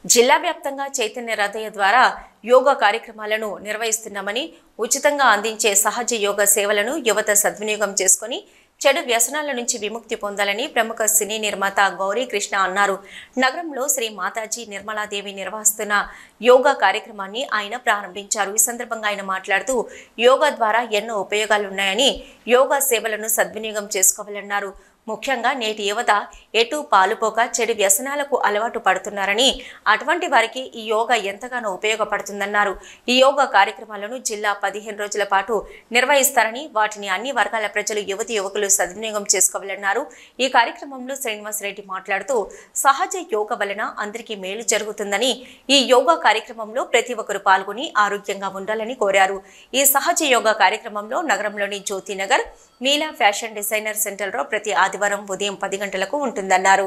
జిల్లా వ్యాప్తంగా చైతన్య రథయ ద్వారా యోగా కార్యక్రమాలను నిర్వహిస్తున్నామని ఉచితంగా అందించే సహజ యోగా సేవలను యువత సద్వినియోగం చేసుకుని చెడు వ్యసనాల నుంచి విముక్తి పొందాలని ప్రముఖ సినీ నిర్మాత గౌరీ కృష్ణ అన్నారు నగరంలో శ్రీ మాతాజీ నిర్మలాదేవి నిర్వహిస్తున్న యోగా కార్యక్రమాన్ని ఆయన ప్రారంభించారు ఈ సందర్భంగా ఆయన మాట్లాడుతూ యోగా ద్వారా ఎన్నో ఉపయోగాలున్నాయని యోగా సేవలను సద్వినియోగం చేసుకోవాలన్నారు ముఖ్యంగా నేటి యువత ఎటు పాలుపోక చెడు వ్యసనాలకు అలవాటు పడుతున్నారని అటువంటి వారికి ఈ యోగా ఎంతగానో ఉపయోగపడుతుందన్నారు ఈ యోగా కార్యక్రమాలను జిల్లా పదిహేను రోజుల పాటు నిర్వహిస్తారని వాటిని అన్ని వర్గాల ప్రజలు యువతి యువకులు సద్వినియోగం చేసుకోవాలన్నారు ఈ కార్యక్రమంలో శ్రీనివాసరెడ్డి మాట్లాడుతూ సహజ యోగ వలన అందరికీ మేలు జరుగుతుందని ఈ యోగా కార్యక్రమంలో ప్రతి ఒక్కరు పాల్గొని ఆరోగ్యంగా ఉండాలని కోరారు ఈ సహజ యోగా కార్యక్రమంలో నగరంలోని జ్యోతినగర్ మీలా ఫ్యాషన్ డిజైనర్ సెంటర్లో ప్రతి ఆదివారం ఉదయం పది గంటలకు ఉంటుందన్నారు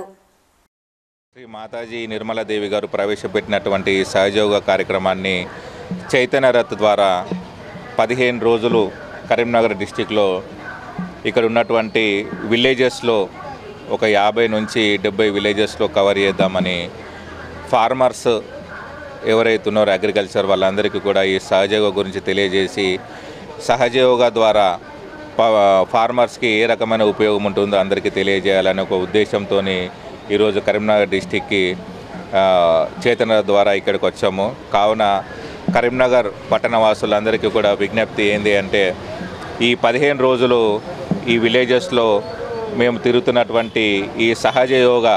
శ్రీ మాతాజీ నిర్మలాదేవి గారు ప్రవేశపెట్టినటువంటి సహజయోగ కార్యక్రమాన్ని చైతన్య రథ్ ద్వారా పదిహేను రోజులు కరీంనగర్ డిస్టిక్లో ఇక్కడ ఉన్నటువంటి విలేజెస్లో ఒక యాభై నుంచి డెబ్బై విలేజెస్లో కవర్ చేద్దామని ఫార్మర్స్ ఎవరైతే ఉన్నారో అగ్రికల్చర్ వాళ్ళందరికీ కూడా ఈ సహజయోగ గురించి తెలియజేసి సహజయోగ ద్వారా ప- ఫార్మర్స్కి ఏ రకమైన ఉపయోగం ఉంటుందో అందరికీ తెలియజేయాలనే ఒక ఉద్దేశంతో ఈరోజు కరీంనగర్ డిస్టిక్కి ఆ, చేతన ద్వారా ఇక్కడికి వచ్చాము కావున కరీంనగర్ పట్టణ వాసులందరికీ కూడా విజ్ఞప్తి ఏంది అంటే ఈ పదిహేను రోజులు ఈ విలేజెస్లో మేము తిరుగుతున్నటువంటి ఈ సహజ యోగ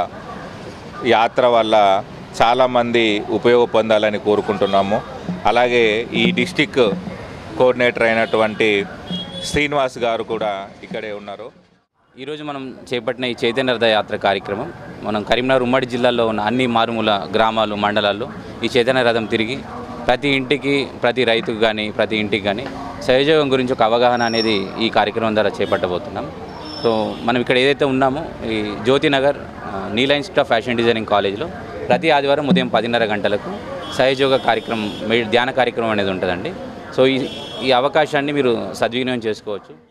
యాత్ర వల్ల చాలామంది ఉపయోగ పొందాలని కోరుకుంటున్నాము అలాగే ఈ డిస్టిక్ కోఆర్డినేటర్ అయినటువంటి శ్రీనివాస్ గారు కూడా ఇక్కడే ఉన్నారు ఈరోజు మనం చేపట్టిన ఈ చైతన్య రథ యాత్ర కార్యక్రమం మనం కరీంనగర్ ఉమ్మడి జిల్లాలో ఉన్న అన్ని మారుమూల గ్రామాలు మండలాల్లో ఈ చైతన్య రథం తిరిగి ప్రతి ఇంటికి ప్రతి రైతుకు కానీ ప్రతి ఇంటికి కానీ సహజయోగం గురించి ఒక అవగాహన అనేది ఈ కార్యక్రమం ద్వారా చేపట్టబోతున్నాం సో మనం ఇక్కడ ఏదైతే ఉన్నామో ఈ జ్యోతినగర్ ఆ, Neela institute of fashion designing కాలేజ్లో ప్రతి ఆదివారం ఉదయం పదిన్నర గంటలకు సహజయోగ కార్యక్రమం మె- ధ్యాన కార్యక్రమం అనేది ఉంటుందండి సో ఈ ఈ అవకాశాన్ని మీరు సద్వినియోగం చేసుకోవచ్చు